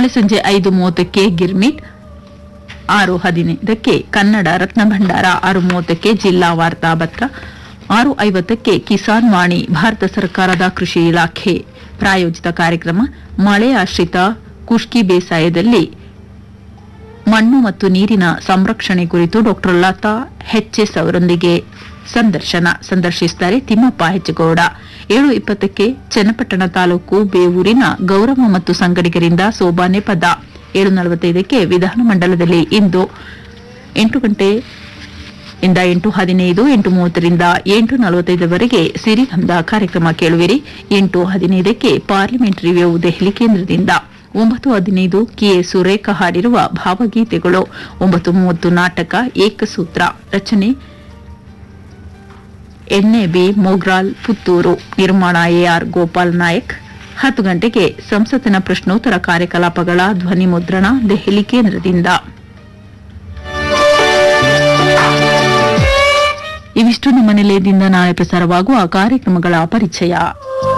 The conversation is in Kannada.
ನಾಳೆ ಸಂಜೆ ಐದು ಮೂವತ್ತಕ್ಕೆ ಗಿರ್ಮಿಟ್ ಆರು ಹದಿನೈದಕ್ಕೆ ಕನ್ನಡ ರತ್ನ ಭಂಡಾರ ಆರು ಮೂವತ್ತಕ್ಕೆ ಜಿಲ್ಲಾ ವಾರ್ತಾ ಪತ್ರ ಆರು ಐವತ್ತಕ್ಕೆ ಕಿಸಾನ್ ವಾಣಿ ಭಾರತ ಸರ್ಕಾರದ ಕೃಷಿ ಇಲಾಖೆ ಪ್ರಾಯೋಜಿತ ಕಾರ್ಯಕ್ರಮ ಮಳೆ ಆಶ್ರಿತ ಕುಷ್ಕಿ ಬೇಸಾಯದಲ್ಲಿ ಮಣ್ಣು ಮತ್ತು ನೀರಿನ ಸಂರಕ್ಷಣೆ ಕುರಿತು ಡಾಕ್ಟರ್ ಲತಾ ಎಚ್ಎಸ್ ಅವರೊಂದಿಗೆ ಸಂದರ್ಶನ ಸಂದರ್ಶಿಸುತ್ತಾರೆ ತಿಮ್ಮಪ್ಪ ಹೆಜ್ಜಗೌಡ ಏಳು ಇಪ್ಪತ್ತಕ್ಕೆ ಚನ್ನಪಟ್ಟಣ ತಾಲೂಕು ಬೇವೂರಿನ ಗೌರವ ಮತ್ತು ಸಂಗಡಿಗರಿಂದ ಸೋಬಾನೆ ಪದ ಏಳು ನಲವತ್ತೈದಕ್ಕೆ ವಿಧಾನಮಂಡಲದಲ್ಲಿ ಇಂದು ಎಂಟು ಗಂಟೆ ಇಂದ ಎಂಟು ಹದಿನೈದು ಎಂಟು ಮೂವತ್ತರಿಂದ ಎಂಟು ನಲವತ್ತೈದರವರೆಗೆ ಸಿರಿಗಂಧ ಕಾರ್ಯಕ್ರಮ ಕೇಳುವಿರಿ ಎಂಟು ಹದಿನೈದಕ್ಕೆ ಪಾರ್ಲಿಮೆಂಟ್ ರಿವ್ಯೂ ದೆಹಲಿ ಕೇಂದ್ರದಿಂದ ಒಂಬತ್ತು ಹದಿನೈದು ಕಿಎ ಸುರೇಖ ಹಾಡಿರುವ ಭಾವಗೀತೆಗಳು ಒಂಬತ್ತು ಮೂವತ್ತು ನಾಟಕ ಏಕಸೂತ್ರ ರಚನೆ ಎನ್ಎ ಬಿ ಮೊಗ್ರಾಲ್ ಪುತ್ತೂರು ನಿರ್ಮಾಣ ಎಆರ್ ಗೋಪಾಲ್ ನಾಯಕ್ ಹತ್ತು ಗಂಟೆಗೆ ಸಂಸತ್ತಿನ ಪ್ರಶ್ನೋತ್ತರ ಕಾರ್ಯಕಲಾಪಗಳ ಧ್ವನಿ ಮುದ್ರಣ ದೆಹಲಿ ಕೇಂದ್ರದಿಂದ ಇವಿಷ್ಟು ನಮ್ಮ ನಿಲಯದಿಂದ ನಾಳೆ ಪ್ರಸಾರವಾಗುವ ಕಾರ್ಯಕ್ರಮಗಳ ಪರಿಚಯ